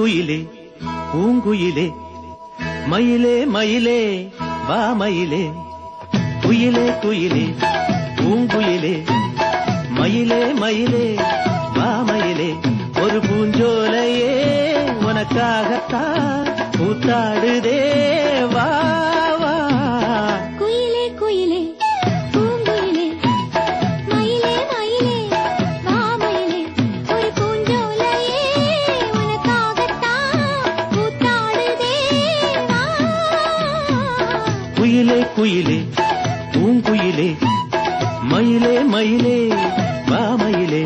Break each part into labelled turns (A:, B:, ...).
A: குயிலே பூங்குயிலே மயிலே மயிலே வா மயிலே குயிலே குயிலே பூங்குயிலே மயிலே மயிலே வா மயிலே ஒரு பூஞ்சோலையே உனக்காகத்தான் கூத்தாடுதே வா வா
B: குயிலே குயிலே பூங்குயிலே மயிலே மயிலே வா மயிலே ஒரு பூஞ்சோலையே உனக்காகத்தான் கூத்தாடுதே வா
A: குயிலே குயிலே பூங்குயிலே மயிலே மயிலே வா மயிலே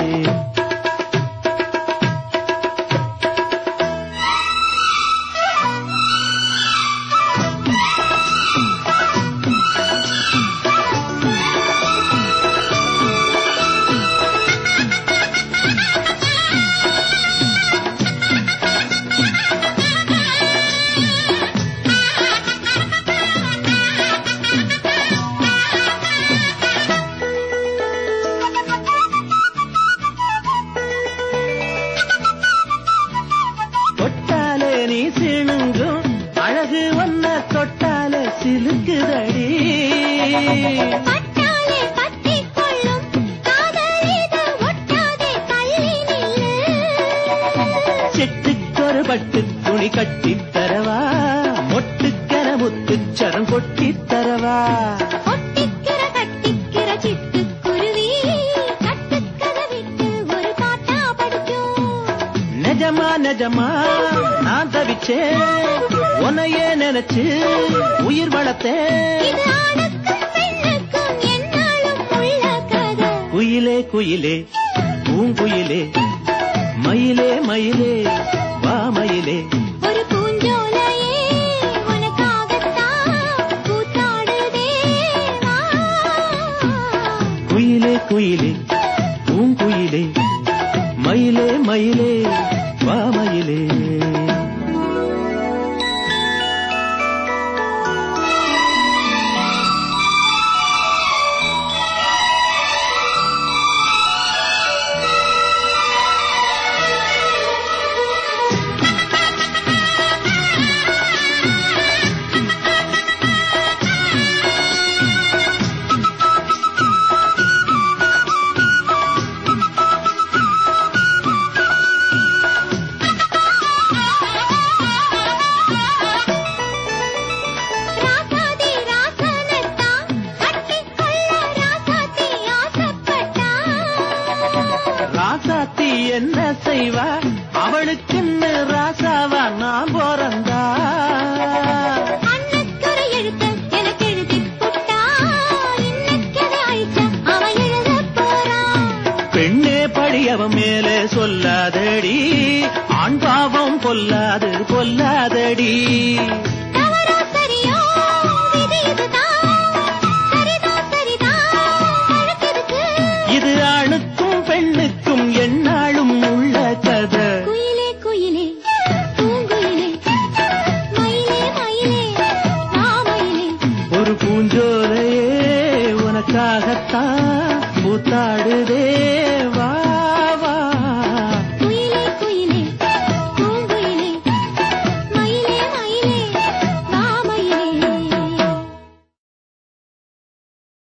A: தொட்டாலே நீ சிணுங்கும் அழகு ஒன்ன தொட்டாலே சிலுக்குதடி
B: பட்டாலே பற்றிக் கொள்ளும் காதல் இது ஒட்டாதே தள்ளி நில்லு
A: செட்டுக்கொரு பட்டு துணி கட்டித் தரவா மொட்டுக்கென முத்துச்சரம் கொட்டித் தரவா
B: ஒட்டிக்கிற கட்டிக்கிற சிட்டுக்குருவி கட்டுக்கதை விட்டு ஒரு பாட்டா படிக்கும்
A: நிஜமா நிஜமா நான் தவிச்சேன் உன்னையே நினைச்சு உயிர் வளர்த்தேன்
B: இது ஆணுக்கும் பெண்ணுக்கும் என்னாலும் உள்ள கதை
A: குயிலே குயிலே பூங்குயிலே மயிலே மயிலே வா மயிலே
B: ஒரு பூஞ்சோலையே உனக்காகத்தான் கூத்தாடுதே வா.
A: குயிலே குயிலே பூங்குயிலே மயிலே மயிலே வா மயிலே
B: ராசாதி ராசனத்தான் கட்டிக்கொள்ள ராசாத்தி ஆசைப்பட்டா
A: ராசாத்தி என்ன செய்வா அவளுக்குன்னு ராசாவா நான் போறந்தா
B: அன்னக்கரை எழுத்த எனக்கு எழுதிப் புட்டா. இன்னைக்கதை அழிச்சா அவன் எழுதப் போறான்.
A: பெண்ணே படி அவன் மேலே சொல்லாதடி ஆண் பாவம் பொல்லாது பொல்லாதடி
B: தவறோ சரியோ, விதி இதுதான். சரிதான், சரிதான், வழக்கிருக்கு.
A: இது ஆணுக்கும் பெண்ணுக்கும் எந்நாளும் உள்ள கதை
B: குயிலே, குயிலே, பூங்குயிலே, மயிலே, மயிலே, வா மயிலே.
A: ஒரு பூஞ்சோலையே உனக்காகத்தான் கூத்தாடுதே